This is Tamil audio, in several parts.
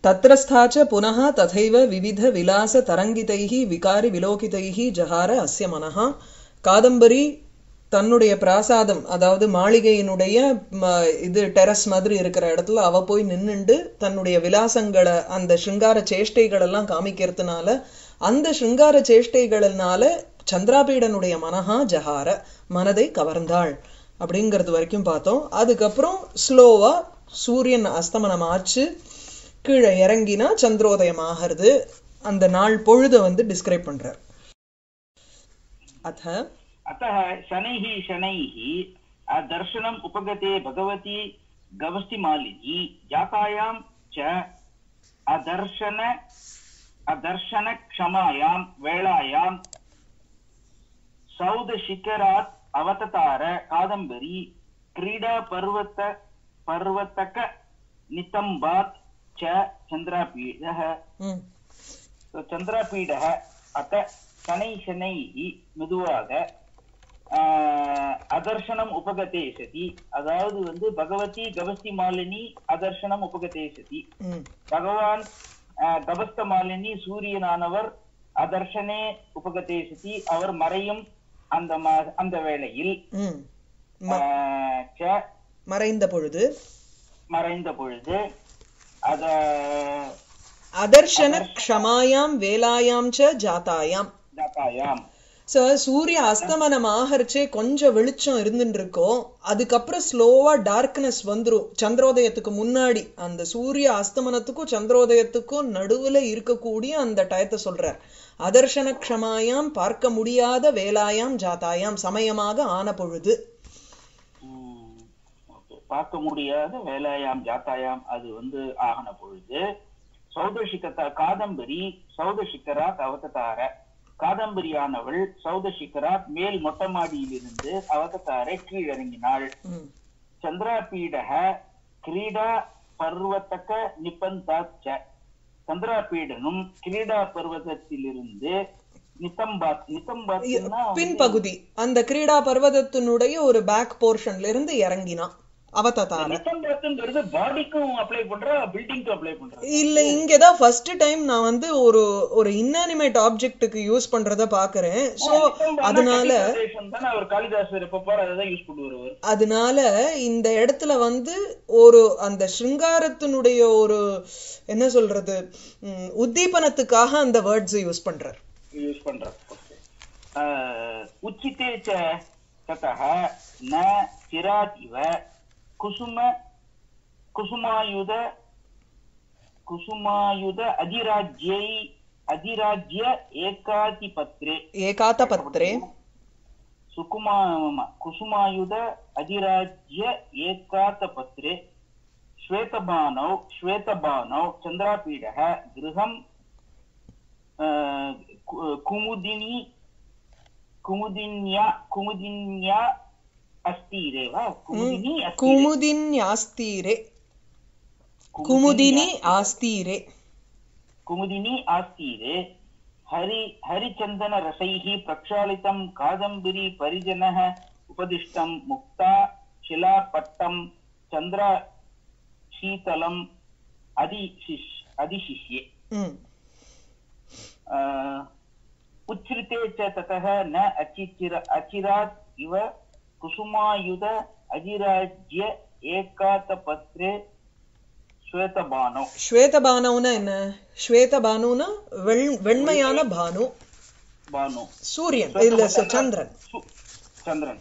तत्रस्था च पुनः तथैव विविधविलासतरङ्गितैः विकारिविलोकितैः जहार अस्य मनः காதம்பரி தன்னுடைய பிராசாதம் அதாவது மாளிகையினுடைய ம, இது டெரஸ் மாதிரி இருக்கிற இடத்துல அவ போய் நின்னுண்டு தன்னுடைய விலாசங்களை அந்த சிருங்கார சேஷ்டைகள் எல்லாம் காமிக்கிறதுனால அந்த சிருங்கார சேஷ்டைகளினால சந்திராபீடனுடைய மனஹா ஜஹார மனதை கவர்ந்தாள் அப்படிங்கிறது வரைக்கும் பார்த்தோம் அதுக்கப்புறம் ஸ்லோவா சூரியன் அஸ்தமனம் ஆச்சு கீழே இறங்கினா சந்திரோதயம் ஆகிறது அந்த நாள் பொழுத வந்து டிஸ்கிரைப் பண்றார் அத अतः शनैः शनैः दर्शनम् उपगते भगवती गवस्तिमालिनी जातायां च अदर्शन अदर्शनक्षमायां वेळायां सौदशिखरात् अवततार कादम्बरी क्रीडापर्वत पर्वतक नितम्बात् च चन्द्रापीडः ம் So, சந்திராபீடக அத்த சனை சனைः மெதுவாக ஆஹ், அதர்ஷனம் உபகதே சதி அதாவது வந்து பகவதி கவஸ்தி மாலினி அதர்ஷனம் உபகதே சதி ம் பகவான் ஆஹ், கபஸ்த மாலினி சூரியனானவர் அதர்ஷனே உபகதே சதி அவர் மறையும் அந்த ம- அந்த வேளையில் ம் ம- ஆஹ், ச மறைந்த பொழுது மறைந்த பொழுது அத அதர்ஷன க்ஷமாயாம் வேலாயாம் ச ஜாத்தாயாம் ஜாத்தாயாம் சோ சூரிய அஸ்தமனம் ஆகரிச்சே கொஞ்சம் வெளிச்சம் இருந்துட்டு இருக்கோம் அதுக்கப்புறம் ஸ்லோவா டார்க்னஸ் வந்துரும் சந்திரோதயத்துக்கு முன்னாடி அந்த சூரிய அஸ்தமனத்துக்கும் சந்திரோதயத்துக்கும் நடுவுல இருக்கக்கூடிய அந்த டயத்தை சொல்றார் அதர்ஷன க்ஷமாயாம் பார்க்க முடியாத வேலாயாம் ஜாத்தாயாம் சமயமாக ஆன பொழுது ம், okay. பார்க்க முடியாத வேலாயாம் ஜாத்தாயாம் அது வந்து ஆகன பொழுது சௌதசிகதா காதம்பரி சௌதசிக்கராத் அவததார காதம்பரியானவள் சௌதசிக்கராத் மேல் மொட்டை மாடியிலிருந்து அவததார கீழிறங்கினாள் ம், சந்திராபீடக கிரீடா பர்வத்தக நிபந்தாச்ச சந்திராபீடனும் கிரீடா பர்வதத்திலிருந்து நித்தம்பாத் நித்தம்பாத்னா பின்பகுதி அந்த கிரீடா பர்வதத்தினுடைய ஒரு பேக் போர்ஷன்ல இருந்து இறங்கினான் அவததார நித்தம்பாத்ங்கிறது பாடிக்கும் அப்ளை பண்றா பில்டிங்க்கும் அப்ளை பண்றா இல்ல இங்கதான் ஃபர்ஸ்ட் டைம் நான் வந்து ஒரு ஒரு இன்னானிமேட் ஆப்ஜெக்ட்டுக்கு யூஸ் பண்றத பாக்குறேன் சோ அதனால தானே அவர் காளிதாசர் எப்ப போற அதை யூஸ் பண்ணுவார் அவர் அதனால இந்த இடத்துல வந்து ஒரு அந்த சிருங்காரத்தினுடைய ஒரு என்ன சொல்றது ம், உத்தீபனத்துக்காக அந்த வேர்ட்ஸ் யூஸ் பண்றார் யூஸ் பண்றார் உச்சிதே ச ததः ந சிராத் இவ குசும குசுமாயுத குசுமாயுத அதிராஜ்யை அதிராஜ்ய ஏகாதிபத்ரே ஏகாத பத்ரே सुकुमा कुसुमायुध अधिराज्य एकातपत्रे श्वेतबाणौ श्वेतबाणौ चन्द्रापीडः गृहं अ, कु- कुमुदिनी कुमुदिन्या कुमुदिन्या अस्ति रे वा कुमुदिनी अस्ति रे? குமுதின்யாஸ்தீரே குமுதினி ஆஸ்தீரே कुमुदिनी आस्तीरे हरि हरिचन्दनरसैः प्रक्षालितं कादम्बरी परिजनः उपदिष्टं मुक्ता शिलापट्टं चन्द्र शीतलम् अधिशिष् अधिशिष्ये ம் अ, उच्छ्रिते च ततः न अचिचिर अचिरात् इव कुसुमायुध अधिराज्य एकातपत्रे श्वेतबाणौ ஸ்வேதபானவுனா என்ன ஸ்வேதபானுனா வெள் வெண்மையான பானு பானு சூரியன் இல்ல ச- சந்திரன் சு- சந்திரன்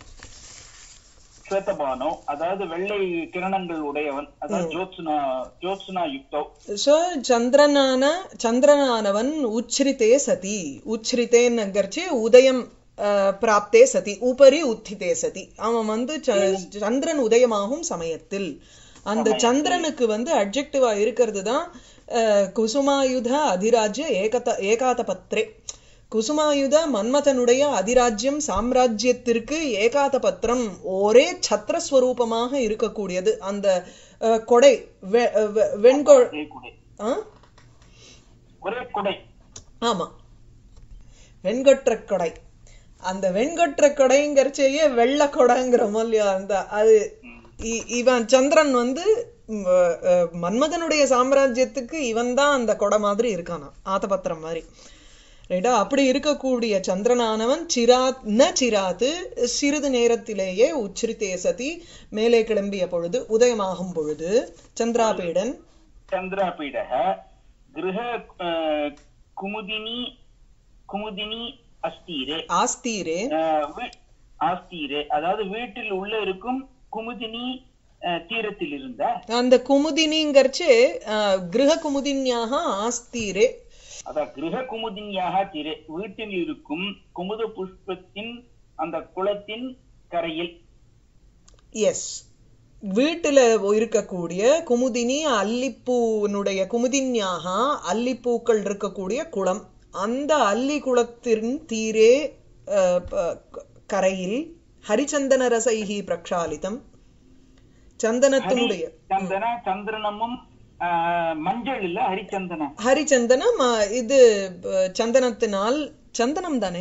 ஸ்வேதபானோ அதாவது வெள்ளை கிரணங்கள் உடையவன் அதாவது ஜோத்ஸ்னா ஜோத்ஸ்னா யுக்தோ சோ சந்திரனான சந்திரனானவன் உச்ரித்தே சதி உச்ரித்தேன்னுங்கிறச்சு உதயம் அஹ், பிராப்தே சதி உபரி உத்திதே சதி அவன் வந்து ச- சந்திரன் உதயமாகும் சமயத்தில் அந்த சந்திரனுக்கு வந்து அட்ஜெக்டிவா இருக்கிறது தான் குசுமாயுத அதிராஜ்ய ஏகத ஏகாத பத்ரே குசுமாயுத மன்மதனுடைய அதிராஜ்யம் சாம்ராஜ்யத்திற்கு ஏகாத பத்திரம் ஒரே சத்திரஸ்வரூபமாக இருக்கக்கூடியது அந்த அஹ், கொடை வெ- வெ- வெண்கொ ஒரே குடை ஆ? ஒரே குடை ஆமா வெண்கொற்ற கொடை அந்த வெண்கொற்ற கொடைங்கிறச்சேயே வெள்ளை கொடைங்கிறோமோ இல்லையா அந்த அது இ- இவன் சந்திரன் வந்து ம், அஹ், மன்மதனுடைய சாம்ராஜ்யத்துக்கு இவன் தான் அந்த கொடை மாதிரி இருக்கானா ஆத்தபத்திரம் மாதிரி ரைட்டா அப்படி இருக்கக்கூடிய சந்திரனானவன் சிராத் ந சிராத்து சிறிது நேரத்திலேயே உச்சிரித்தே சதி மேலே கிளம்பிய பொழுது உதயமாகும் பொழுது சந்திராபீடன் चन्द्रापीडः गृह अ, कुमुदिनी कुमुदिनी அஸ்தீரே ஆஸ்தீரே அஹ், வீ- ஆஸ்தீரே அதாவது வீட்டில் உள்ள இருக்கும் குமுதினி அஹ், தீரத்தில் இருந்த அந்த குமுதினிங்கர்ச்சு அஹ், கிருஹ குமுதின்யாக ஆஸ்தீரே அதான் கிரக குமுதினியாக தீரே வீட்டில் இருக்கும் குமுத புஷ்பத்தின் அந்த குளத்தின் கரையில் எஸ் வீட்டுல இருக்கக்கூடிய குமுதினி அல்லிப்பூனுடைய குமுதின்யாக அல்லிப்பூக்கள் இருக்கக்கூடிய குளம் அந்த அல்லி குளத்தின் தீரே அஹ், ப- கரையில் ஹரிச்சந்தன ரசைஹி பிரக்ஷாலிதம் சந்தனத்தினுடைய சந்தன சந்திரனமும் அஹ், மஞ்சள் இல்ல ஹரிச்சந்தன ஹரிச்சந்தனம் அஹ், இது அஹ், சந்தனத்தினால் சந்தனம் தானே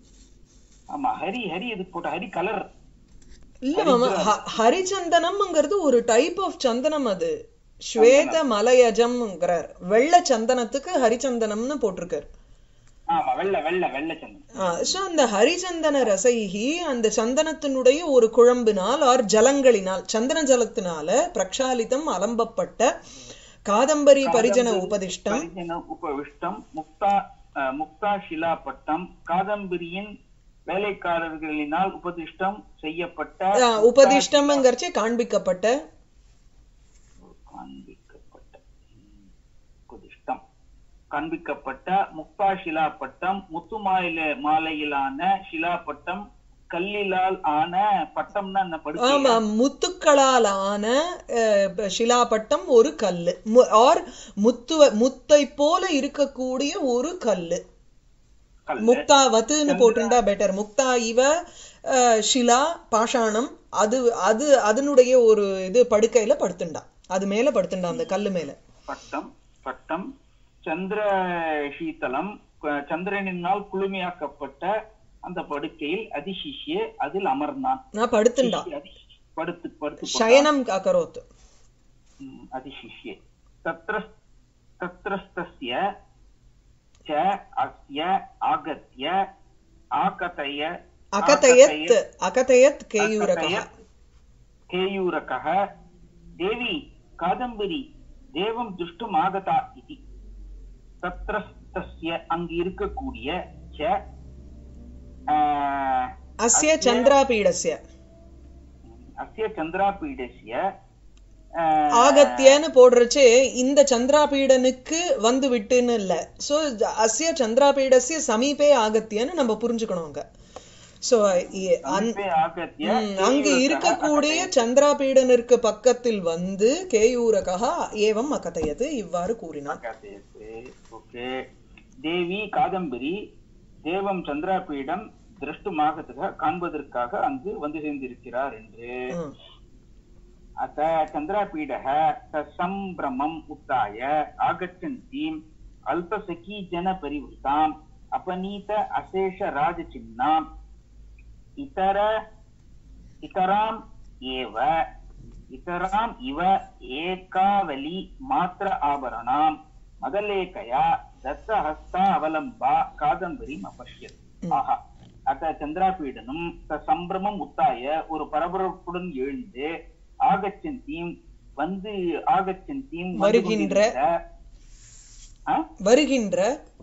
ஆமா ஹரி ஹரி இது போட்ட ஹரி கலர் இல்ல மாமா ஹ- ஹரிச்சந்தனம்ங்கிறது ஒரு டைப் ஆஃப் சந்தனம் அது ஸ்வேத மலையஜம்ங்கிறார் வெள்ளை சந்தனத்துக்கு ஹரிச்சந்தனம்னு போட்டிருக்கார் ஆமா வெள்ளை வெள்ளை வெள்ளை சந்தனம் ஸோ அந்த ஹரிச்சந்தன ரசைகி அந்த சந்தனத்தினுடைய ஒரு குழம்பினால் ஆர் ஜலங்களினால் சந்தன ஜலத்தினால பிரக்ஷாலிதம் அலம்பப்பட்ட காதம்பரி பரிஜன உபதிஷ்டம் பரிஜன உபவிஷ்டம் முக்தா அஹ், முக்தா ஷிலாப்பட்டம் காதம்பரியின் வேலைக்காரர்களினால் உபதிஷ்டம் செய்யப்பட்ட அஹ், உபதிஷ்டம்ங்கிறச்சு காண்பிக்கப்பட்ட காண்பிக்கப்பட்ட ம், உபதிஷ்டம் காண்பிக்கப்பட்ட முக்தா ஷிலாப்பட்டம் முத்து மாயில மாலையிலான ஷிலாப்பட்டம் கல்லிலால் ஆன பட்டம்னா என்ன படுக்கை ஆமா முத்துக்களால் ஆன அஹ், ப- சிலாப்பட்டம் ஒரு கல்லு ஆர் முத்துவ முத்தை போல இருக்கக்கூடிய ஒரு கல்லு கல் முக்தாவத்துன்னு போட்டுண்டா பெட்டர் முக்தா இவ அஹ், ஷிலா பாஷாணம் அது அது அதனுடைய ஒரு இது படுக்கையில படுத்துண்டா அது மேல படுத்துண்டா அந்த கல்லு மேல பட்டம் பட்டம் சந்திர சீதளம் க- சந்திரனினால் குளுமையாக்கப்பட்ட அந்த படுக்கையில் அதிசிஷ்ய அதில் அமர்ந்தான் நான் படுத்துண்டா அதி- படுத்து படுத்து கொண்டான். சயனம் அகரோத் ம், அதிசிஷ்யே தத்ர தத்ரஸ்தஸ்ய ச அஸ்ய ஆகத்ய ஆகதய அகதயத் அகதயத் கேயூரகா அகதயத் கேயூரகः தேவி காதம்பரி தேவம் துஷ்டும் ஆகதா இதி தத்ரஸ்தஸ்ய அங்கு இருக்கக்கூடிய ச ஆஹ், அஸ்ய சந்திராபீடஸ்ய அஸ்ய சந்திராபீடஸ்ய ஆஹ், ஆகத்தியன்னு போடுறச்சு இந்த சந்திராபீடனுக்கு வந்து விட்டுன்னு இல்ல சோ அஸ்ய சந்திராபீடஸ்ய சமீபே ஆகத்தியன்னு நம்ம புரிஞ்சுக்கணும் அங்க சோ சமீபே ஆகத்ய அங்கு கேயூரகः இருக்கக்கூடிய சந்திராபீடனிற்கு பக்கத்தில் வந்து கேயூரகா ஏவம் அகதயது இவ்வாறு கூறினான் கதையது. ஓகே தேவி காதம்பரி தேவம் சந்திராபீடம் திருஷ்டுமாகத்துக காண்பதற்காக அங்கு வந்து சேர்ந்திருக்கிறார் என்று ம். அத்த சந்திராபீடः சம்பிரமம் உத்தாய ஆகச்சந்தீம் அல்பசகி ஜன பரிவృతాம் அபநீத அசேஷ ராஜசின்னாம் இதர இतराम् एव इतराम् इव एकावली मात्र आभरणाम् मदलेखया दत्तहस्ता अवलम्बा कादम्बरीम् अपश्यत् ஆஹா அத்த சந்திராபீடனும் த சம்பிரமம் உத்தாய ஒரு பரபரப்புடன் எழுந்து ஆகச்சந்தீம் வந்து ஆகச்சந்தீம் வந்து வருகின்ற. கொண்டிருந்த- ஆ? வருகின்ற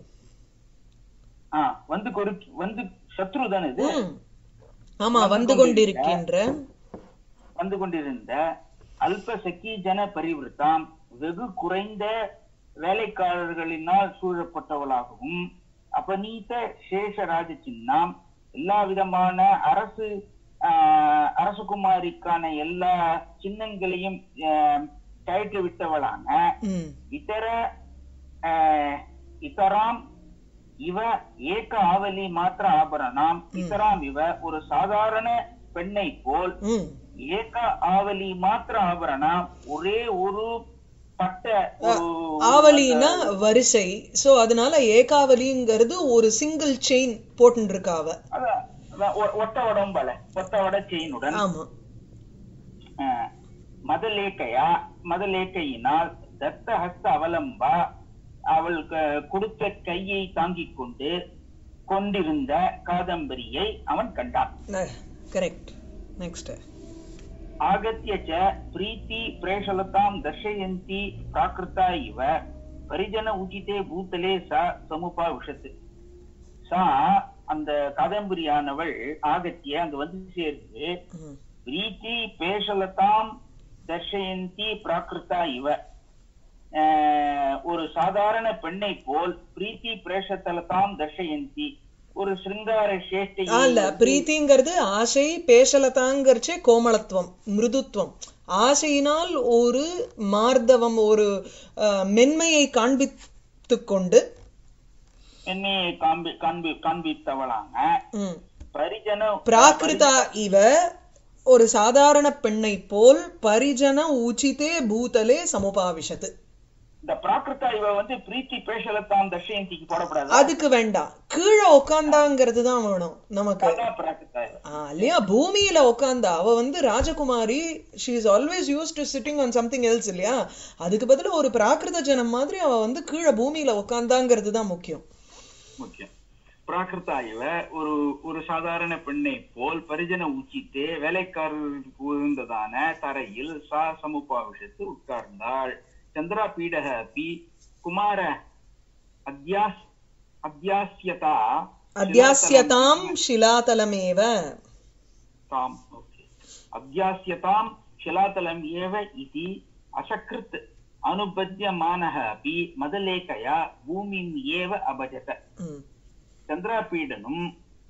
ஆ, வந்து கொரு வந்து சத்ரு தானே இது ம். ஆமா வந்து கொண்டிருக்கின்ற வந்து கொண்டிருந்த அல்ப சக்கி ஜன பரிவிருத்தாம் வெகு குறைந்த வேலைக்காரர்களினால் சூழப்பட்டவளாகவும் அபநீத சேஷராஜ சின்னாம் எல்லா விதமான அரசு ஆஹ், அரசகுமாரிக்கான எல்லா சின்னங்களையும் ஆஹ், கழற்றி விட்டவளான ம். இதர ஆஹ், இதராம் இவ ஏக ஆவலி மாத்திர ஆபரணாம் இதராம் இவ ஒரு சாதாரண பெண்ணை போல் ம். ஏக ஆவலி மாத்திர ஆபரணம் ஒரே ஒரு பட்ட ஒரு ஆவலினா வரிசை சோ அதனால ஏகாவலிங்கிறது ஒரு சிங்கிள் செயின் போட்டுன்னு இருக்கா அவ அதான், அதான் ஒ- ஒட்ட உடம்பல ஒட்ட உட செயினுடன் ஆமா அஹ், மதலேக்கையா மதலேக்கையினால் தத்த ஹஸ்த அவலம்பா அவள் க- கொடுத்த கையை தாங்கிக் கொண்டு கொண்டிருந்த காதம்பரியை அவன் கண்டான் கரெக்ட் நெக்ஸ்ட் आगत्य च प्रीति प्रेषलतां दर्शयन्ती प्राकृता इव परिजन उचिते भूतले सा समुपाविशत् சா அந்த காதம்பரியானவள் ஆகத்திய அங்க வந்து சேர்ந்து பிரீத்தி பேஷலதாம் தர்ஷயந்தி பிராகிருத்தா இவ ஆஹ், ஒரு சாதாரண பெண்ணை போல் பிரீத்தி பிரேஷத்தலதாம் தர்ஷயந்தி ஒரு சிருங்கார சேஷ்டை இல்ல பிரீத்திங்கிறது ஆசை பேசலதாங்கிறச்சே கோமளத்துவம் மிருதுத்துவம் ஆசையினால் ஒரு மார்தவம் ஒரு அஹ், மென்மையை காண்பித்துக் கொண்டு என்னையை காண்பி காண்பி காண்பித்தவளாங்க ம், பரிஜன பிராகிருதா இவ ஒரு சாதாரண பெண்ணை போல் பரிஜன உச்சிதே பூதலே சமுபாவிஷத்து இந்த பிராகிருத்தா இவ வந்து பிரீத்தி பேஷலத்தாம் தர்ஷயந்திக்கு போடக்கூடாது அதுக்கு வேண்டாம் கீழே உக்காந்தாங்கிறது தான் வேணும் நமக்கு அதான் பிராகிருத்தா இவ. ஆ, இல்லையா பூமியில உட்காந்தா அவ வந்து ராஜகுமாரி she is always use to sitting on something else இல்லையா அதுக்கு பதிலா ஒரு பிராகிருத ஜனம் மாதிரி அவ வந்து கீழே பூமியில உட்காந்தாங்கிறது தான் முக்கியம் முக்கியம் பிராகிருத்தா இவ ஒரு ஒரு சாதாரண பெண்ணை போல் பரிஜன உச்சித்தே வேலைக்காரருக்கு உயர்ந்ததான தரையில் சா சமுபாவிஷத்து உட்கார்ந்தாள் சந்திரா பீடக அப்பி குமார அத்தியாஸ் அத்தியாசியதா அத்தியாசியதாம் ஷிலாதலமேவ ताम् ओके अभ्यास्यताम् शिलातलम् एव इति असकृत् अनुबध्यमानः अपि मदलेखया भूमिम् एव अभजत ம். चन्द्रापीडनम्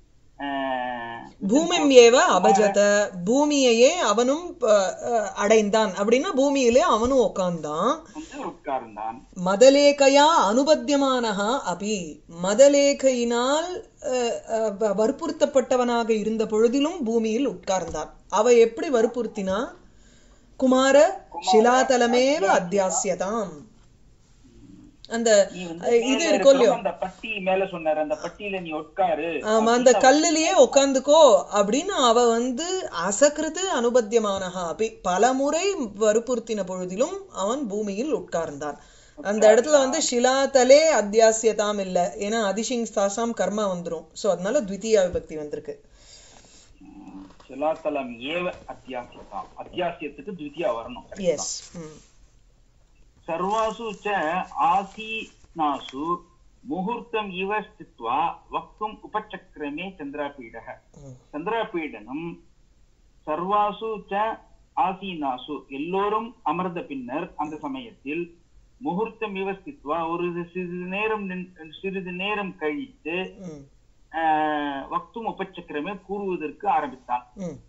பூமிம் ஏவ அபஜத பூமியையே அவனும் அஹ், அஹ், அடைந்தான் அப்படின்னா பூமியிலே அவனும் உட்கார்ந்தான் வந்து உட்கார்ந்தான் மதலேகையா அனுபத்தியமானஹா அபி மதலேகையினால் அஹ், அஹ், வ- வற்புறுத்தப்பட்டவனாக இருந்த பொழுதிலும் பூமியில் உட்கார்ந்தான் அவ எப்படி வற்புறுத்தினா குமார சிலாதலமேவ அத்தியாசியதாம் அந்த நீ வந்து அஹ், இது மேல இருக்கும் இல்லையோ இருக்கிற அந்த பட்டி மேல சொன்னாரு அந்த பட்டியில நீ உட்காரு ஆமா அந்த கல்லுலயே உட்காந்துக்கோ அப்படின்னு அவ வந்து அசக்கிருத்து அனுபத்தியமானஹா அப்படி பலமுறை வற்புறுத்தின பொழுதிலும் அவன் பூமியில் உட்கார்ந்தான் அந்த இடத்துல வந்து ஷிலாதலே அத்தியாசியதாம் இல்ல ஏன்னா அதிசிங் ஸ்தாசாம் கர்மா வந்துரும் சோ அதனால த்விதீயா விபக்தி வந்திருக்கு शिलातलम् एव अध्यास्यताम् अध्यास्यத்துக்கு द्वितीया வரணும் எஸ் सर्वासु च आसीनासु मुहूर्तम् इव स्थित्वा वक्तुम् उपचक्रमे चन्द्रापीडः चन्द्रापीडனம் சர்வாசு ச ஆசீனாசு எல்லோரும் அமர்ந்த பின்னர் அந்த சமயத்தில் முகூர்த்தம் விவஸ்தித்வா ஒரு சிறிது நேரம் நின்- சிறிது நேரம் கழித்து ஆஹ், வக்தும் உபச்சக்கரமே கூறுவதற்கு ஆரம்பித்தான்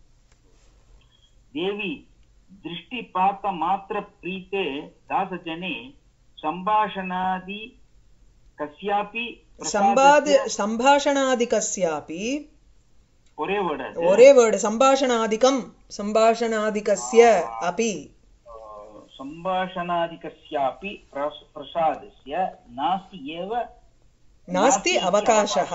தேவி திருஷ்டி பார்த்த மாத்திர பிரீத்தே தாசஜனே சம்பாஷணாதி கஸ்யாபி சம்பாதி சம்பாஷணாதிகஸ்யாபி ஒரே வேர்டு அது. ஒரே வேர்டு சம்பாஷணாதிகம் சம்பாஷணாதிகஸ்ய அபி सम्भाषणादिकस्यापि प्रस- प्रसादस्य नास्ति एव நாஸ்தி அவகாசः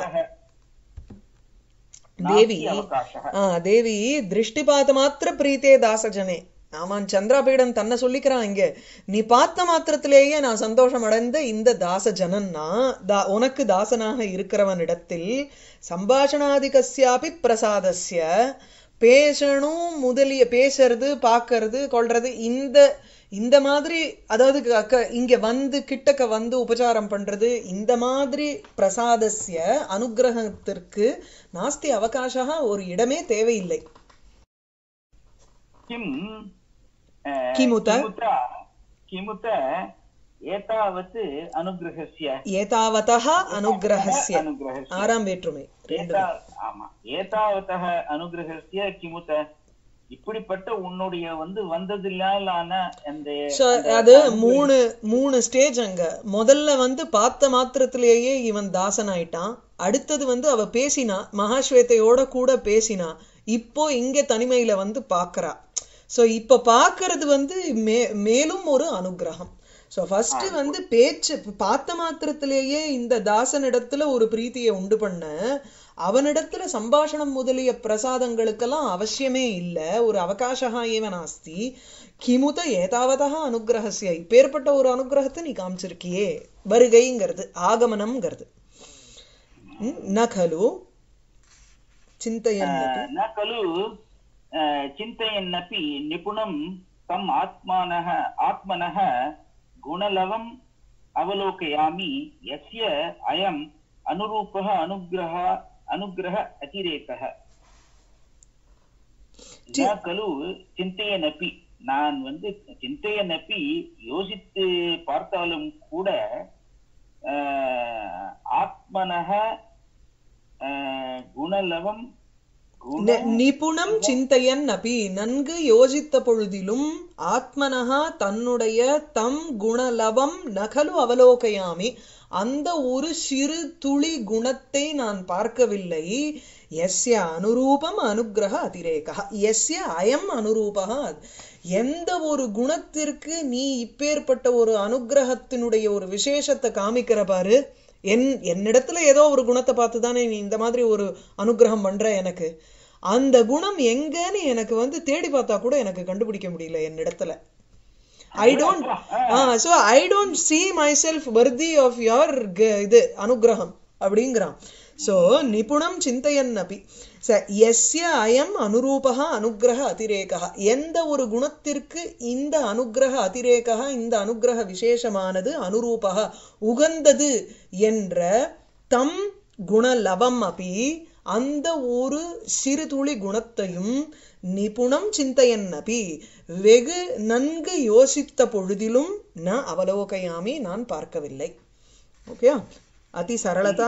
नास्ति தேவி अवकाशः ஆ தேவி திருஷ்டிபாத மாத்திர பிரீத்தே தாசஜனே அவன் சந்திராபீடன் தன்னை சொல்லிக்கிறான் இங்க நீ பார்த்த மாத்திரத்திலேயே நான் சந்தோஷம் அடைந்த இந்த தாச ஜனன்னா தா உனக்கு தாசனாக இருக்கிறவனிடத்தில் சம்பாஷணாதிகஸ்யாபி பிரசாதஸ்ய பேசணும் முதலிய பேசுறது பார்க்கறது கொள்றது இந்த இந்த மாதிரி அதாவது க- க- இங்க வந்து கிட்டக்க வந்து உபச்சாரம் பண்றது இந்த மாதிரி பிரசாதஸ்ய அனுகிரகத்திற்கு நாஸ்தி அவகாசா ஒரு இடமே தேவையில்லை किम् अ, किमुत? किमुत किमुत एतावत् अनुग्रहस्य ஏதாவதः அனுகிரகஸ்ய अनुग्रहस्य ஆறாம் வேற்றுமை ரெண்டு ஏதா- ஆமா ஏதாவதः அனுகிரகஸ்ய கிமுத இப்படிப்பட்ட உன்னுடைய வந்து வந்ததில்லான அந்த So, அது மூணு மூணு ஸ்டேஜ் அங்க முதல்ல வந்து பார்த்த மாத்திரத்திலேயே இவன் தாசன் ஆயிட்டான் அடுத்தது வந்து அவ பேசினா மகாஸ்வேதையோட கூட பேசினா இப்போ இங்க தனிமையில வந்து பாக்குறா சோ இப்ப பாக்குறது வந்து மே மேலும் ஒரு அனுகிரகம் சோ ஃபர்ஸ்ட் வந்து பேச்சு பார்த்த மாத்திரத்திலேயே இந்த தாசனிடத்துல ஒரு பிரீத்தியை உண்டு பண்ண அவனிடத்துல சம்பாஷணம் முதலிய பிரசாதங்களுக்கெல்லாம் அவசியமே இல்ல ஒரு அவகாசகா ஏவ நாஸ்தி கிமுத ஏதாவதா அனுகிரகசிய இப்பேற்பட்ட ஒரு அனுகிரகத்தை நீ காமிச்சிருக்கியே வருகைங்கிறது ஆகமனம்ங்கிறது ம், ந खलु चिन्तयन् न खलु अ, चिन्तयन्नपि निपुणं तम् आत्मानः आत्मनः गुणलवम् अवलोकयामि यस्य अयम् अनुरूपः अनुग्रह अनुग्रह अतिरेकः न खलु चिन्तयनपि நான் வந்து சிந்தையனப்பி யோசித்து பார்த்தாலும் கூட அஹ், ஆத்மனः அஹ், குணலவம் குண நி- நிபுணம் சிந்தையன் அபி நன்கு யோசித்த பொழுதிலும் ஆத்மனஹா தன்னுடைய தம் குணலவம் நகலு அவலோகயாமி அந்த ஒரு சிறு துளி குணத்தை நான் பார்க்கவில்லை எஸ்ய அனுரூபம் அனுக்கிரக அதிரேகா எஸ்ய அயம் அனுரூபா எந்த ஒரு குணத்திற்கு நீ இப்பேற்பட்ட ஒரு அனுக்கிரகத்தினுடைய ஒரு விசேஷத்தை காமிக்கிற பாரு என் என்னிடத்துல ஏதோ ஒரு குணத்தை பார்த்து தானே நீ இந்த மாதிரி ஒரு அனுக்கிரகம் பண்ற எனக்கு அந்த குணம் எங்கன்னு எனக்கு வந்து தேடி பார்த்தா கூட எனக்கு கண்டுபிடிக்க முடியல என்னிடத்துல I don't so I don't see myself worthy of your இது அனுகிரகம் அப்படிங்கிறான் ஸோ நிபுணம் சிந்தையன் அப்பி ச எஸ்ய அயம் அனுரூபக அனுகிரக அதிரேகா எந்த ஒரு குணத்திற்கு இந்த அனுகிரக அதிரேகா இந்த அனுகிரக விசேஷமானது அனுரூபக உகந்தது என்ற தம் குணலவம் அப்பி அந்த ஒரு சிறு துளி குணத்தையும் நிபுணம் சிந்தையன் அப்பி வெகு நன்கு யோசித்த பொழுதிலும் ந அவலோகயாமி நான் பார்க்கவில்லை ஓகே அதி சரளதா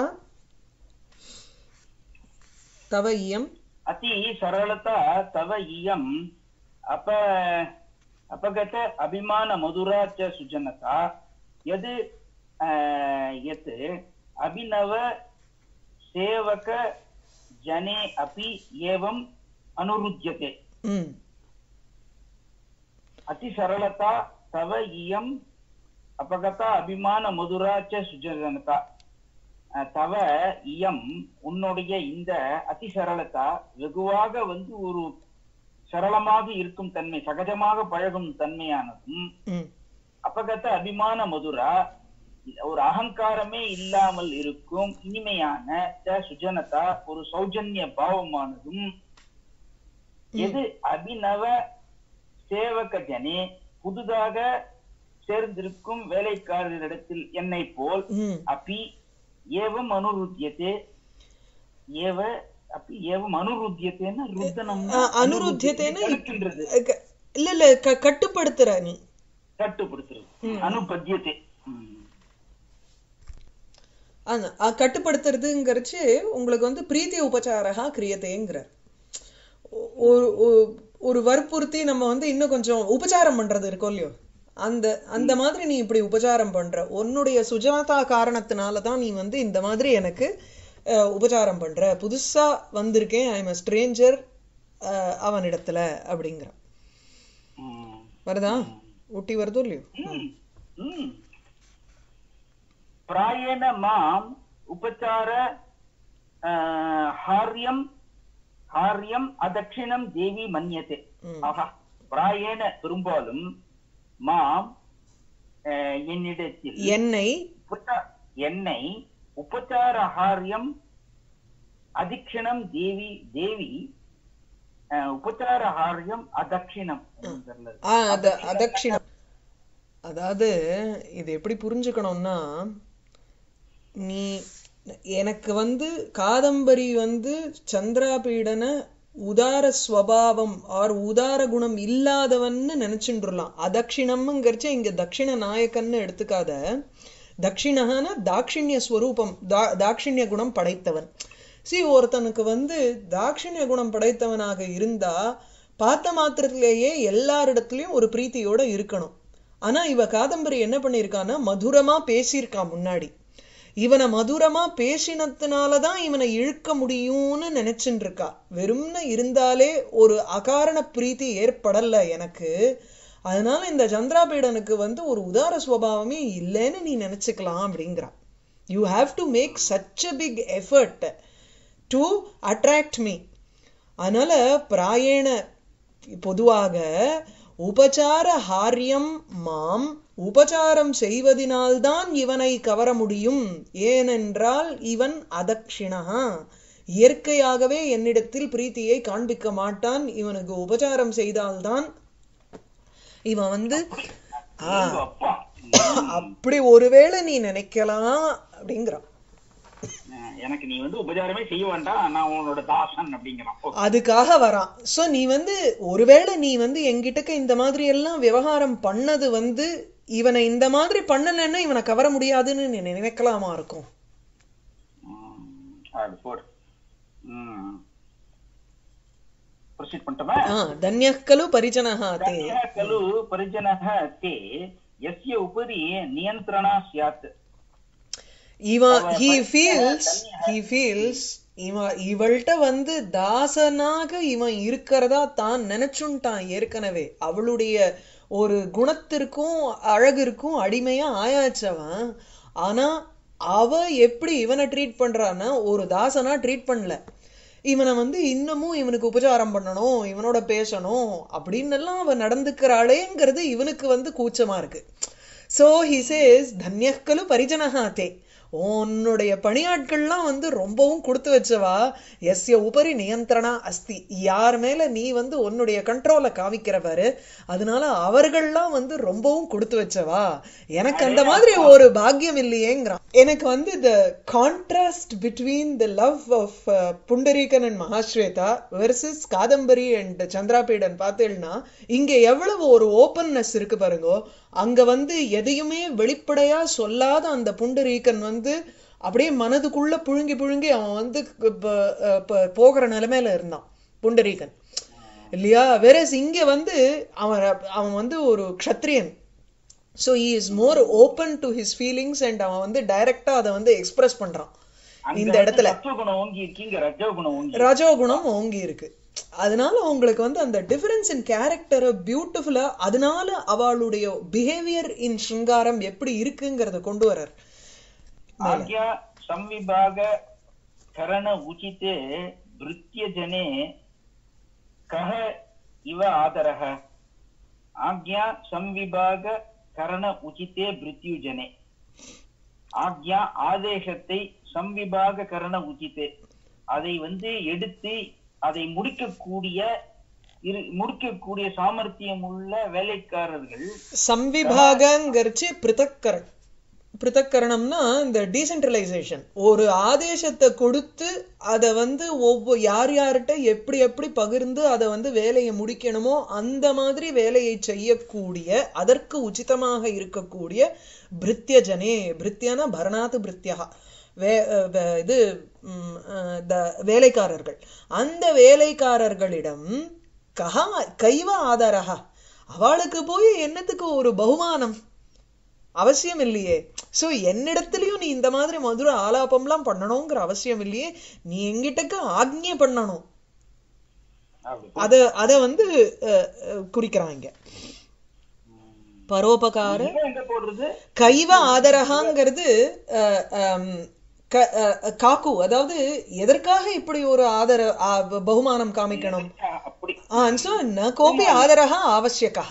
தவ இயம் अति सरलता तव इयम् अप अपगत अभिमान मधुरा च सुजनता यद् अ, यत् अभिनव सेवक जने अपि एवम् अनुरुध्यते ம் अति सरलता तव इयम् अपगत अभिमान मधुरा च सुजनता அஹ், தவ இயம் உன்னுடைய இந்த அதி சரளதா வெகுவாக வந்து ஒரு சரளமாக இருக்கும் தன்மை சகஜமாக பழகும் தன்மையானதும் ம் அபகத அபிமான மதுரா ஒரு அகங்காரமே இல்லாமல் இருக்கும் இனிமையான ச சுஜனதா ஒரு சௌஜன்ய பாவமானதும் எது அபிநவ சேவக ஜனே புதுதாக சேர்ந்திருக்கும் வேலைக்காரரிடத்தில் என்னை போல் ம் अपि एवम् अनुरुध्यते एव अपि एवम् अनुरुध्यतेன ருத்தனம் அ- அனுருத்தியத்தைன்னு இப்- இருக்கின்றது க- இல்ல இல்ல க- கட்டுப்படுத்துற நீ கட்டுப்படுத்துறது அனுபத்தியத்தை அந்த அ, கட்டுப்படுத்துறதுங்கிறச்சு உங்களுக்கு வந்து பிரீத்தி உபச்சாரகா கிரியத்தேங்கிறார் ஒ- ஒரு ஒ- ஒரு வற்புறுத்தி நம்ம வந்து இன்னும் கொஞ்சம் உபச்சாரம் பண்றது இருக்கோ இல்லையோ அந்த அந்த மாதிரி நீ இப்படி உபச்சாரம் பண்ற உன்னுடைய சுஜாதா காரணத்தினால தான் நீ வந்து இந்த மாதிரி எனக்கு அஹ், உபச்சாரம் பண்ற புதுசா வந்திருக்கேன் ஐ எம் அ ஸ்ட்ரேஞ்சர் அவனிடத்துல அப்படிங்கிறான் வருதா ஊட்டி வருதோ இல்லையோ प्रायेण माम् उपचार अ, हार्यं हार्यम् அதட்சிணம் தேவி மன்யते ம். ஆஹா பிராயேன பெரும்பாலும் மாம் அஹ், என்னிடத்தில் என்னை உபச்சா- என்னை உபச்சார ஹாரியம் அதிக்ஷணம் தேவி தேவி அஹ், உபச்சார ஹாரியம் அதக்ஷிணம் தெரியல. ஆ அத அதக்ஷிணம் அதாவது இது எப்படி புரிஞ்சுக்கணும்னா நீ எனக்கு வந்து காதம்பரி வந்து சந்திராபீடன உதார ஸ்வபாவம் ஆர் உதார குணம் இல்லாதவன்னு நினைச்சுட்டுலாம் அதக்ஷிணம்ங்கிறச்ச இங்க தக்ஷிண நாயக்கன்னு எடுத்துக்காத தக்ஷிணகன தாட்சிணிய ஸ்வரூபம் தா தாட்சிணிய குணம் படைத்தவன் சி ஒருத்தனுக்கு வந்து தாட்சிணிய குணம் படைத்தவனாக இருந்தா பார்த்த மாத்திரத்திலேயே எல்லாரிடத்துலயும் ஒரு பிரீத்தியோட இருக்கணும் ஆனா இவ காதம்பரி என்ன பண்ணியிருக்கான்னா மதுரமா பேசியிருக்கான் முன்னாடி இவனை மதுரமா பேசினதுனாலதான் இவனை இழுக்க முடியும்னு நினைச்சுட்டு இருக்கா வெறும்னு இருந்தாலே ஒரு அகாரண பிரீத்தி ஏற்படல எனக்கு அதனால இந்த சந்திராபீடனுக்கு வந்து ஒரு உதார சுவாவமே இல்லைன்னு நீ நினைச்சுக்கலாம் அப்படிங்கிறான் you have to make such a big effort to attract me அதனால பிராயண பொதுவாக உபசார ஹாரியம் மாம் உபசாரம் செய்வதினால்தான் இவனை கவர முடியும் ஏனென்றால் இவன் அதக்ஷிணா இயற்கையாகவே என்னிடத்தில் பிரீத்தியை காண்பிக்க மாட்டான் இவனுக்கு உபசாரம் செய்தால்தான் இவன் வந்து ஆ ஐயோ, அப்பா அப்படி ஒருவேளை நீ நினைக்கலாம் அப்படிங்கிறான் அஹ் எனக்கு நீ வந்து உபச்சாரமே செய்ய வேண்டாம் நான் உன்னோட தாசன் அப்படிங்கிறான் ஓ, அதுக்காக வரான் சோ நீ வந்து ஒருவேளை நீ வந்து என்கிட்டக்க இந்த மாதிரி எல்லாம் விவகாரம் பண்ணது வந்து இவனை இந்த மாதிரி பண்ணலைன்னா இவனை கவர முடியாதுன்னு நீ நினைக்கலாமா இருக்கும் ம், அது போடு ப்ரொசீட் பண்ணிட்டோமா ஆ தன்யக்கலு பரிஜனஹா தே तस्य खलु परिजनः ते यस्य उपरि नियन्त्रणा स्यात् இவன் ஹி ஃபீல்ஸ் ஹி ஃபீல்ஸ் இவன் இவள்கிட்ட வந்து தாசனாக இவன் இருக்கிறதா தான் நினைச்சுட்டான் ஏற்கனவே அவளுடைய ஒரு குணத்திற்கும் அழகிற்கும் அடிமையா ஆயாச்சவன் ஆனா அவ எப்படி இவனை ட்ரீட் பண்றான்னா ஒரு தாசனா ட்ரீட் பண்ணல இவனை வந்து இன்னமும் இவனுக்கு உபச்சாரம் பண்ணணும் இவனோட பேசணும் அப்படின்னு எல்லாம் அவ நடந்துக்கிறாளேங்கிறது இவனுக்கு வந்து கூச்சமா இருக்கு சோ ஹி சேஸ் தன்யக்கலு பரிஜனஹா தே உன்னுடைய பணியாட்கள்லாம் வந்து ரொம்பவும் கொடுத்து வச்சவா எஸ்ய உபரி நியந்திரணா அஸ்தி யார் மேல நீ வந்து உன்னுடைய கண்ட்ரோலை காமிக்கிற பாரு அதனால அவர்கள்லாம் வந்து ரொம்பவும் கொடுத்து வச்சவா எனக்கு அந்த மாதிரி ஒரு பாக்கியம் இல்லையேங்கிறான் எனக்கு வந்து the contrast between the love of Pundarikan and Mahasweta versus Kadambari and Chandrapidan பார்த்தேன்னா இங்க எவ்வளவு ஒரு ஓப்பன்னஸ் இருக்கு பாருங்க அங்க வந்து எதையுமே வெளிப்படையா சொல்லாத அந்த புண்டரீகன் வந்து அப்படியே மனதுக்குள்ள புழுங்கி புழுங்கி அவன் வந்து இப்ப, இப்ப போகிற நிலைமையில இருந்தான் புண்டரீகன் இல்லையா வேற இங்க வந்து அவன் அவன் வந்து ஒரு க்ஷத்ரியன் so he is more open to his feelings and அவன் வந்து டைரக்டா அதை வந்து எக்ஸ்பிரஸ் பண்றான் அங்க இந்த இடத்துல சத்துவகுணம் ஓங்கி இருக்கீங்க ரஜோகுணம் ஓங்கி ரஜோகுணம் ஓங்கி இருக்கு அதனால உங்களுக்கு வந்து அந்த டிஃபரன்ஸ் இன் கேரக்டரை பியூட்டிஃபுல்லா அதனால அவளுடைய பிஹேவியர் இன் சிங்காரம் எப்படி இருக்குங்கிறத கொண்டு வர்றார் आज्ञा संविभाग करण उचिते भृत्यजने कः इव आदरः आज्ञा संविभाग करण उचिते भृत्युजने ஆக்யா ஆதேசத்தை சம்விபாக கரண உச்சித்தே அதை வந்து எடுத்து அதை முடிக்கக்கூடிய இரு முடிக்கக்கூடிய சாமர்த்தியம் உள்ள வேலைக்காரர்கள் சம்விபாகங்கிறச்சு பிருத்தக்கரண் பிருத்தக்கரணம்னா இந்த டீசென்ட்ரலைசேஷன் ஒரு ஆதேசத்தை கொடுத்து அதை வந்து ஒவ்வொரு யார் யார்கிட்ட எப்படி எப்படி பகிர்ந்து அதை வந்து வேலையை முடிக்கணுமோ அந்த மாதிரி வேலையை செய்யக்கூடிய அதற்கு உச்சிதமாக இருக்கக்கூடிய பிருத்தியஜனே பிருத்தியனா பரணாத்து பிருத்தியா வே அஹ் வே- இது ம், அஹ், த- வேலைக்காரர்கள் அந்த வேலைக்காரர்களிடம் கஹா கைவ ஆதாரா அவளுக்கு போய் என்னத்துக்கு ஒரு பகுமானம் அவசியம் இல்லையே சோ என்னிடத்துலயும் நீ இந்த மாதிரி மதுர ஆலாபம்லாம் பண்ணணுங்கிற அவசியம் இல்லையே நீ எங்கிட்டக்கு ஆக்ஞை பண்ணணும் அப்படி அத அத வந்து அஹ், அஹ், குறிக்கிறாங்க பரோபகார இவன் எங்க போடுறது கைவ ஆதரகாங்கிறது அஹ், அம், க- அஹ், காக்கு அதாவது எதற்காக இப்படி ஒரு ஆதர ஆ, பகுமானம் காமிக்கணும் அஹ் அப்படி ஆ, so ந கோபி ஆதரகா ஆவசியக்கா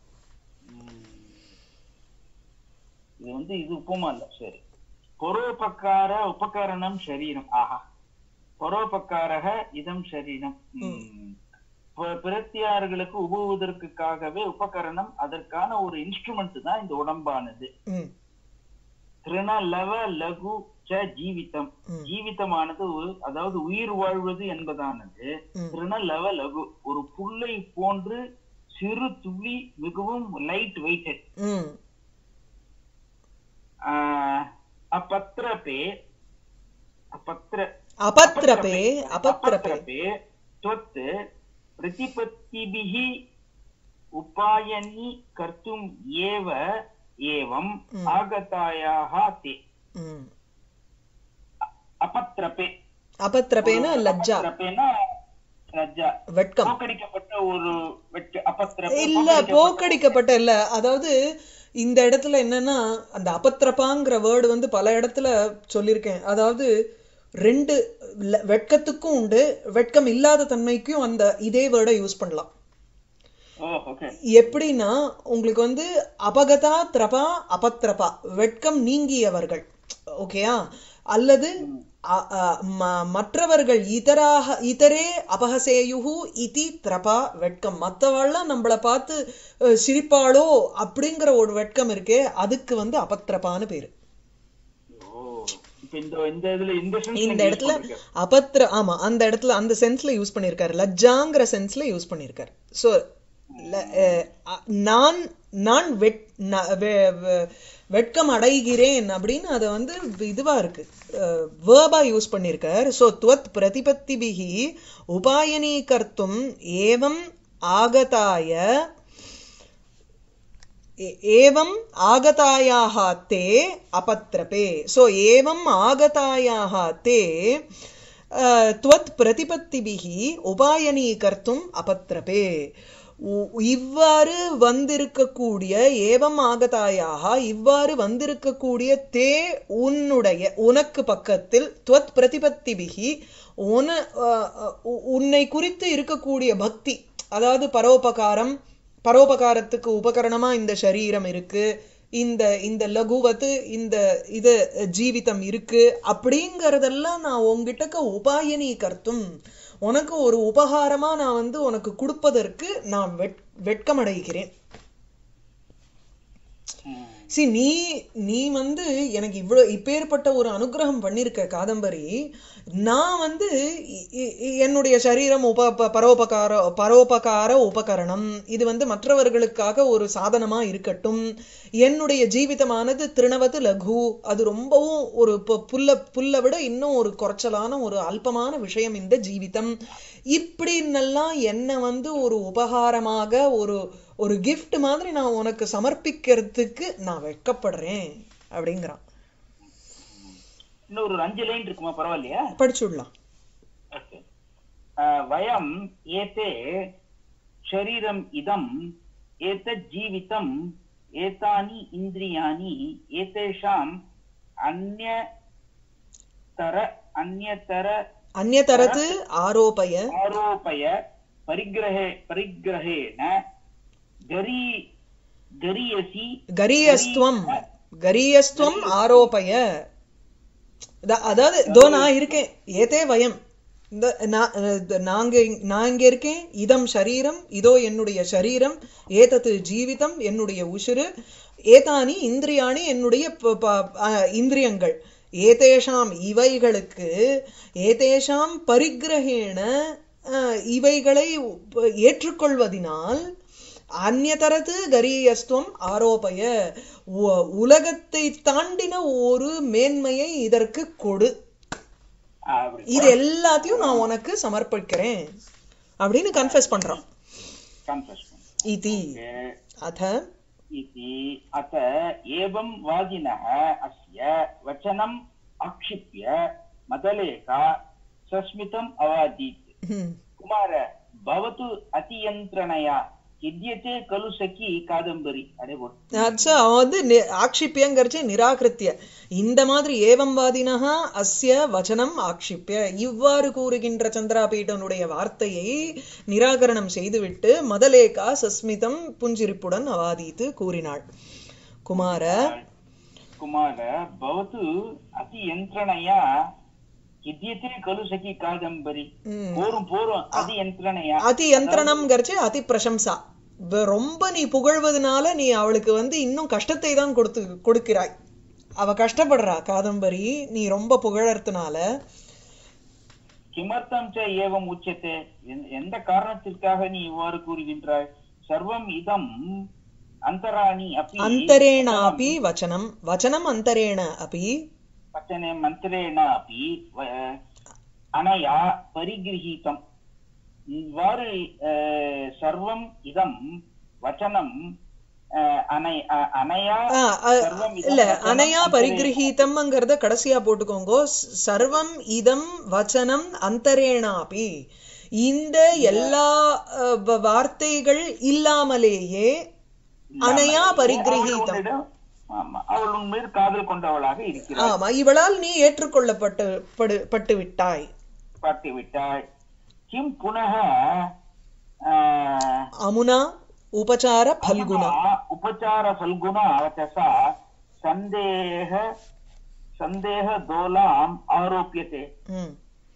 இது வந்து இது உப்புமா இல்ல சரி பரோபக்கார உபகரணம் சரீரம் ஆஹா பரோபக்காரக இதம் சரீரம் ம். ப- பிரத்தியார்களுக்கு உபவுவதற்காகவே உபகரணம் அதற்கான ஒரு இன்ஸ்ட்ருமெண்ட் தான் இந்த உடம்பானது ம் திருண லவ லகு ச ஜீவிதம் ம். ஜீவிதமானது ஒரு- அதாவது உயிர் வாழ்வது என்பதானது ம். திருண லவ லகு ஒரு புல்லை போன்று சிறு துளி மிகவும் லைட் வெயிட்டட் ம் अपत्रपे अपत्र அபத்ரபே அபத்ரபே अपत्रपे त्वत् प्रतिपत्तिभिः उपायनी कर्तुम् एव एवम् आगतायाः ते ம் अपत्रपे அபத்ரபேன லஜ்ஜா अपत्रपेना லஜ்ஜா வெட்கம் போக்கடிக்கப்பட்ட ஒரு வெட்க அபத்திரப்பு இல்ல போக்கடிக்கப்பட்ட இல்ல அதாவது இந்த இடத்துல என்னன்னா அந்த அபத்திரப்பாங்கிற வேர்டு வந்து பல இடத்துல சொல்லியிருக்கேன் அதாவது ரெண்டு ல- வெட்கத்துக்கும் உண்டு வெட்கம் இல்லாத தன்மைக்கும் அந்த இதே வேர்டை யூஸ் பண்ணலாம் ஓ ஓகே எப்படின்னா உங்களுக்கு வந்து அபகதா திரபா அபத்திரபா வெட்கம் நீங்கியவர்கள் ஓகேயா அல்லது அ- அ- ம- மற்றவர்கள் இதராக இதரே அபகசேயுகு இதி திரபா வெட்கம் மற்றவாள்லாம் நம்மளை பார்த்து அஹ், சிரிப்பாளோ அப்படிங்கிற ஒரு வெட்கம் இருக்கே அதுக்கு வந்து அபத்திரபான்னு பேரு ஓ இப்ப இந்த இந்த இதுல இந்த sense இந்த நீங்க use இடத்துல பண்ணிருக்கீங்க. அபத்திர ஆமா அந்த இடத்துல அந்த சென்ஸ்ல யூஸ் பண்ணியிருக்காரு லஜ்ஜாங்கிற சென்ஸ்ல யூஸ் பண்ணியிருக்காரு ஸோ நான் நான் வெட் ந- வெ- வெ- வெட்கம் அடைகிறேன் அப்படின்னு அதை வந்து இதுவா இருக்கு வேர்பா யூஸ் பண்ணியிருக்கார் ஸோ துவத் பிரதிபத்திபிகி உபாயனீகர்த்தும் ஏவம் ஆகதாய ए- एवम् आगतायाः ते अपत्रपे सो एवम् आगतायाः ते अ, त्वत् प्रतिपत्तिभिः உபாயனீகர்த்தும் அபத்திரபே உ- இவ்வாறு வந்திருக்கக்கூடிய ஏவம் ஆகதாயாக இவ்வாறு வந்திருக்கக்கூடிய தே உன்னுடைய உனக்கு பக்கத்தில் துவத் பிரதிபத்திபிகி உன அ, அ, உ- உன்னை குறித்து இருக்கக்கூடிய பக்தி அதாவது பரோபகாரம் பரோபகாரத்துக்கு உபகரணமா இந்த சரீரம் இருக்கு இந்த இந்த லகுவத்து இந்த இது ஜீவிதம் இருக்கு அப்படிங்கறதெல்லாம் நான் உங்ககிட்டக்க உபாயனி கர்த்தும் உனக்கு ஒரு உபகாரமா நான் வந்து உனக்கு கொடுப்பதற்கு நான் வெட் வெட்கமடைகிறேன் ம். சி நீ நீ வந்து எனக்கு இவ்வளவு இப்பேற்பட்ட ஒரு அனுகிரகம் பண்ணிருக்க காதம்பரி நான் வந்து இ- இ- இ- என்னுடைய சரீரம் உப ப- பரோபகார பரோபகார உபகரணம் இது வந்து மற்றவர்களுக்காக ஒரு சாதனமா இருக்கட்டும் என்னுடைய ஜீவிதமானது திருணவது லகு அது ரொம்பவும் ஒரு பு- புல்ல புல்லை விட இன்னும் ஒரு குறைச்சலான ஒரு அல்பமான விஷயம் இந்த ஜீவிதம் இப்படின்னெல்லாம் என்ன வந்து ஒரு உபகாரமாக ஒரு ஒரு gift மாதிரி நான் உனக்கு சமர்ப்பிக்கிறதுக்கு நான் வெட்கப்படுறேன் அப்படிங்கிறான் இன்னும் ஒரு அஞ்சு லைன் இருக்குமா பரவாயில்லையா படிச்சுடலாம் ओके वयम् एते शरीरम् इदम् एतत् जीवितम् एतानि इन्द्रियाणि एतेषाम् अन्यतर अन्यतर அந்நியதரத்து ஆரோபய आरोपय परिग्रहे परिग्रहेण गरी गरीयसि கரியஸ்துவம் கரியஸ்துவம் ஆரோபய அத- அதாவது இதோ நான் இருக்கேன் ஏதே வயம் இந்த நான் அஹ் நாங்க இங்க- நான் இங்க இருக்கேன் இதம் சரீரம் இதோ என்னுடைய சரீரம் ஏதத்து ஜீவிதம் என்னுடைய உசுரு ஏதானி இந்திரியாணி என்னுடைய ப- ப- அஹ் இந்திரியங்கள் ஏதேஷாம் இவைகளுக்கு ஏதேஷாம் பரிகிரகேண அஹ், இவைகளை உப்- ஏற்றுக்கொள்வதினால் அந்நியதரத்து கரியஸ்துவம் ஆரோபய உ- உலகத்தை தாண்டின ஒரு மேன்மையை இதற்கு கொடு அப்படி இது எல்லாத்தையும் நான் உனக்கு சமர்ப்பிக்கிறேன் அப்படின்னு கன்ஃபெஸ் பண்றான் confess பண்ணு. இதி Okay. அத इति अत एवं वादिनः अस्य वचनम् आक्षिप्य मदलेखा सस्मितम् अवादीत् ஹம். कुमार भवतु अतियन्त्रणया खिद्यते खलु सखी कादम्बरी अरे बोल அச்சா அவன் வந்து நி- ஆக்ஷிப்பியங்கிறச்சு நிராகிருத்திய இந்த மாதிரி ஏவம்வாதினஹா அஸ்ய வச்சனம் ஆக்ஷிப்பிய இவ்வாறு கூறுகின்ற சந்திராபீடனுடைய வார்த்தையை நிராகரணம் செய்துவிட்டு மதலேகா சஸ்மிதம் புஞ்சிரிப்புடன் அவாதித்து கூறினாள் குமார कुमार भवतु अतियन्त्रणया खिद्यते खलु सखी कादम्बरी ம். போரும் போரும் அதியந்திரணையா அதி யந்திரணம்ங்கிறச்சு அதி பிரசம்சா வ- ரொம்ப நீ புகழ்வதனால நீ அவளுக்கு வந்து இன்னும் கஷ்டத்தை தான் கொடுத்து கொடுக்கிறாய் அவ கஷ்டப்படுறா காதம்பரி நீ ரொம்ப புகழறதுனால கிமர்த்தம் ச ஏவம் உச்சத்தை எந்த- எந்த காரணத்திற்காக நீ இவ்வாறு கூறுகின்றாய் சர்வம் இதம் அந்தராணி அப்படி அந்தரேண அபி வச்சனம் வச்சனம் அந்தரேண அபி வச்சனே மந்திரேண அப்படி அனயா பரிகிரகீதம் இவ்வாறு அஹ், சர்வம் இதம் வச்சனம் அஹ், அனை அ- அனையா ஆ, அ- சர்வம் இதம் இல்ல வச்சனம் அனயா அந்தரேண. பரிகிரகீதம்ங்கிறத கடைசியா போட்டுக்கோங்க ஸ்- சர்வம் இதம் வச்சனம் அந்தரேணாபி இந்த எல்லா அஹ், வ- வார்த்தைகள் இல்லாமலேயே அனையா அவள் பரிகிரகிதம் உன்னிடம் ஆமா அவள் உன் மீது காதல் கொண்டவளாக இருக்கிறாள் ஆமா இவளால் நீ ஏற்றுக்கொள்ளப்பட்டு படு- பட்டு விட்டாய் பார்த்து விட்டாள் கிம் புனக ஆஹ், அமுனா உபசார பல்குணா உபச்சார ஃபல்குண அவச்சசா சந்தேக சந்தேக தோலாம் ஆரோப்பியதே ம்.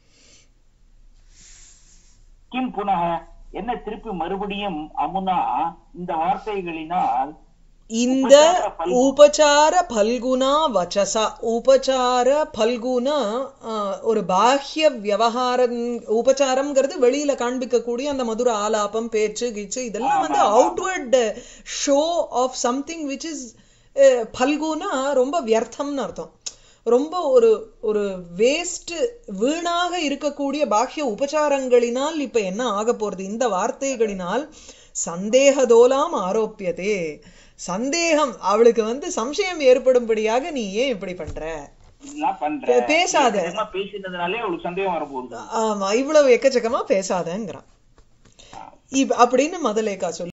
கிம் புனக என்ன திருப்பி மறுபடியும் அமுனா இந்த வார்த்தைகளினால் இந்த உபசார பல்குணா வச்சசா உபசார பல்குணா ஆஹ், ஒரு பாஹ்ய விவகாரம் உபசாரம்ங்கிறது வெளியில காண்பிக்கக்கூடிய அந்த மதுர ஆலாபம் பேச்சு கிச்சு இதெல்லாம் வந்து outward show of something which is பல்குனா ரொம்ப வியர்த்தம்னு அர்த்தம் ரொம்ப ஒரு ஒரு வேஸ்ட் வீணாக இருக்கக்கூடிய பாஹ்ய உபசாரங்களினால் இப்ப என்ன ஆக போறது இந்த வார்த்தைகளினால் சந்தேகதோலாம் ஆரோப்பியதே சந்தேகம் அவளுக்கு வந்து சம்சயம் ஏற்படும்படியாக நீ ஏன் இப்படி பண்ற இதெல்லாம் பண்ற பே- பேசாத. ஏற்கனவே பேசினதுனாலே அவளுக்கு சந்தேகம் வரப்போகுது ஆமா இவ்வளவு எக்கச்சக்கமா பேசாதங்கிறான் இப்ப அப்படின்னு மதலேக்கா சொல்லு